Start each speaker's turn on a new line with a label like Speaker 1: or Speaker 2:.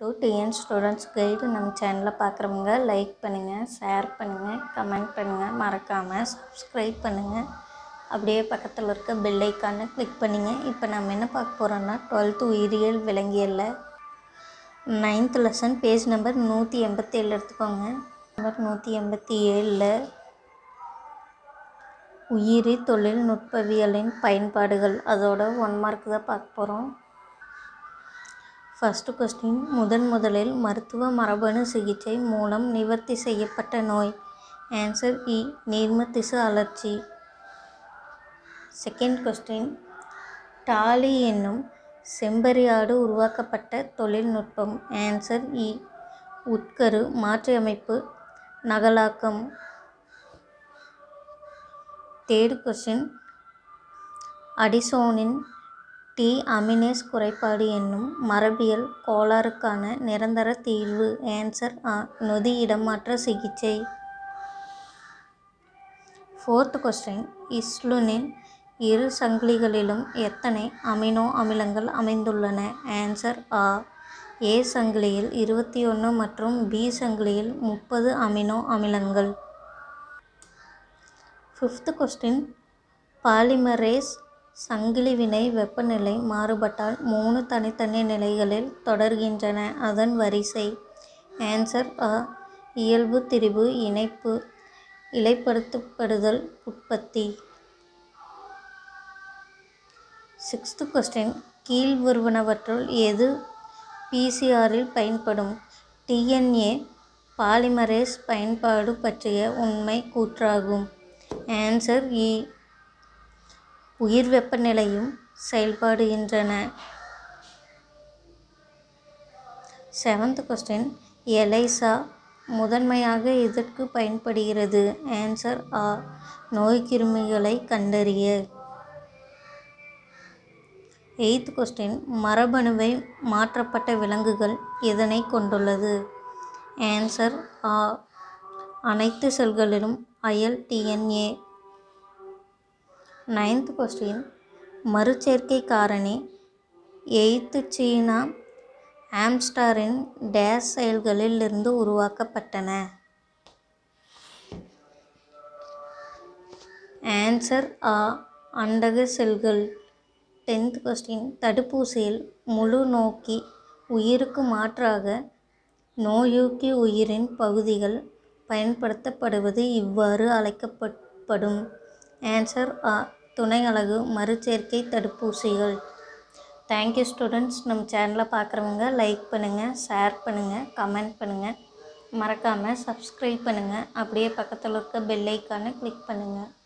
Speaker 1: to TN students guide நம்ம சேனலில் பார்க்குறவங்க லைக் பண்ணுங்கள் ஷேர் பண்ணுங்கள் கமெண்ட் பண்ணுங்கள் மறக்காமல் சப்ஸ்கிரைப் பண்ணுங்கள் அப்படியே பக்கத்தில் இருக்க பெல் ஐக்கானை கிளிக் பண்ணிங்க இப்போ நம்ம என்ன பார்க்க போகிறோம்னா டுவெல்த்து உயிரியல் விலங்கியலில் நைன்த் லெசன் பேஜ் நம்பர் நூற்றி எண்பத்தேழு எடுத்துக்கோங்க நம்பர் நூற்றி எண்பத்தி ஏழில் உயிரி தொழில்நுட்பவியலின் பயன்பாடுகள் அதோட ஒன் மார்க் தான் பார்க்க போகிறோம் ஃபஸ்ட்டு கொஸ்டின் முதன் முதலில் மருத்துவ மரபணு சிகிச்சை மூலம் நிவர்த்தி செய்யப்பட்ட நோய் ஆன்சர் இ நீர்ம திசு அலர்ச்சி செகண்ட் கொஸ்டின் டாலி என்னும் செம்பரியாடு உருவாக்கப்பட்ட தொழில்நுட்பம் ஆன்சர் இ உட்கரு மாற்றியமைப்பு நகலாக்கம் தேர்டு கொஸ்டின் அடிசோனின் டி அமினேஸ் குறைபாடு என்னும் மரபியல் கோளாறுக்கான நிரந்தர தீர்வு ஆன்சர் ஆ நொதி இடமாற்ற சிகிச்சை ஃபோர்த் கொஸ்டின் இஸ்லுனின் இரு சங்கிலிகளிலும் எத்தனை அமினோ அமிலங்கள் அமைந்துள்ளன ஆன்சர் ஆ ஏ சங்கிலியில் இருபத்தி ஒன்று மற்றும் பி சங்கிலியில் முப்பது அமினோ அமிலங்கள் ஃபிஃப்த் கொஸ்டின் பாலிமரேஸ் சங்கிலி வினை வெப்பநிலை மாறுபட்டால் மூணு தனித்தனி நிலைகளில் தொடர்கின்றன அதன் வரிசை ஆன்சர் அ இயல்பு திரிபு இணைப்பு இலைப்படுத்தப்படுதல் உற்பத்தி சிக்ஸ்த்து கொஸ்டின் கீழ் வருவனவற்றுள் எது பிசிஆரில் பயன்படும் டிஎன்ஏ பாலிமரேஸ் பயன்பாடு பற்றிய உண்மை கூற்றாகும் ஆன்சர் இ உயிர் வெப்பநிலையும் செயல்படுகின்றன செவன்த் கொஸ்டின் எலைசா முதன்மையாக எதற்கு பயன்படுகிறது ஆன்சர் ஆ நோய்க்கிருமிகளை கண்டறிய எய்த் கொஸ்டின் மரபணுவை மாற்றப்பட்ட விலங்குகள் எதனை கொண்டுள்ளது ஆன்சர் ஆ அனைத்து செல்களிலும் அயல் டிஎன்ஏ நைன்த் கொஸ்டின் மறுச்சேர்க்கை காரணி எய்த்து சீனா ஆம்ஸ்டாரின் டேஸ் செயல்களில் இருந்து உருவாக்கப்பட்டன ஆன்சர் ஆ அண்டக செல்கள் டென்த் கொஸ்டின் தடுப்பூசியில் முழு நோக்கி உயிருக்கு மாற்றாக நோயூக்கி உயிரின் பகுதிகள் பயன்படுத்தப்படுவது இவ்வாறு அழைக்கப்படும் ஆன்சர் ஆ துணை அலகு மறுச்சேர்க்கை தடுப்பூசிகள் தேங்க்யூ ஸ்டூடெண்ட்ஸ் நம்ம சேனலை பார்க்குறவங்க லைக் பண்ணுங்கள் ஷேர் பண்ணுங்கள் கமெண்ட் பண்ணுங்கள் மறக்காமல் சப்ஸ்கிரைப் பண்ணுங்கள் அப்படியே பக்கத்தில் இருக்க பெல் ஐக்கானை கிளிக் பண்ணுங்கள்